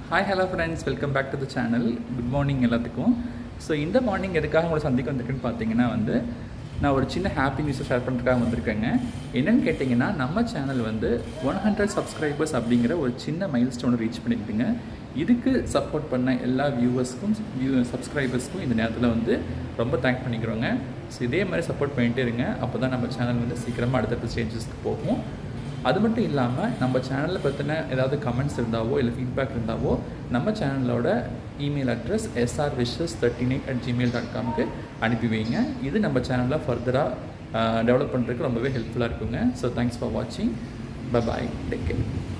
hi hello friends welcome back to the channel good morning எல்லாத்துக்கும் so இந்த morning எதுக்காக உங்களை சந்திக்க வந்திருக்குன்னு பார்த்தீங்கன்னா வந்து நான் ஒரு சின்ன ஹாப்பி நியூஸை ஷேர் பண்ணுறதுக்காக வந்திருக்கேங்க என்னன்னு கேட்டிங்கன்னா நம்ம சேனல் வந்து ஒன் ஹண்ட்ரட் சப்ஸ்கிரைபர்ஸ் அப்படிங்கிற ஒரு சின்ன மைல் ஸ்டோனை ரீச் பண்ணியிருக்குங்க இதுக்கு சப்போர்ட் பண்ண எல்லா வியூவர்ஸ்க்கும் வியூ சப்ஸ்கிரைபர்ஸ்க்கும் இந்த நேரத்தில் வந்து ரொம்ப தேங்க் பண்ணிக்கிறோங்க ஸோ இதே மாதிரி சப்போர்ட் பண்ணிகிட்டே இருங்க அப்போ தான் நம்ம சேனல் வந்து சீக்கிரமாக அடுத்தடுத்த ஸ்டேஜஸ்க்கு போகும் அது மட்டும் இல்லாமல் நம்ம சேனலில் பற்றின ஏதாவது கமெண்ட்ஸ் இருந்தாவோ இல்லை ஃபீட்பேக் இருந்தாவோ நம்ம சேனலோட email address SR wishes thirty eight at Gmail dot காம்க்கு அனுப்பி வைங்க இது நம்ம சேனலில் ஃபர்தராக டெவலப் பண்ணுறதுக்கு ரொம்பவே ஹெல்ப்ஃபுல்லாக இருக்குங்க ஸோ தேங்க்ஸ் ஃபார் வாட்சிங் பபாய் டேக் கேர்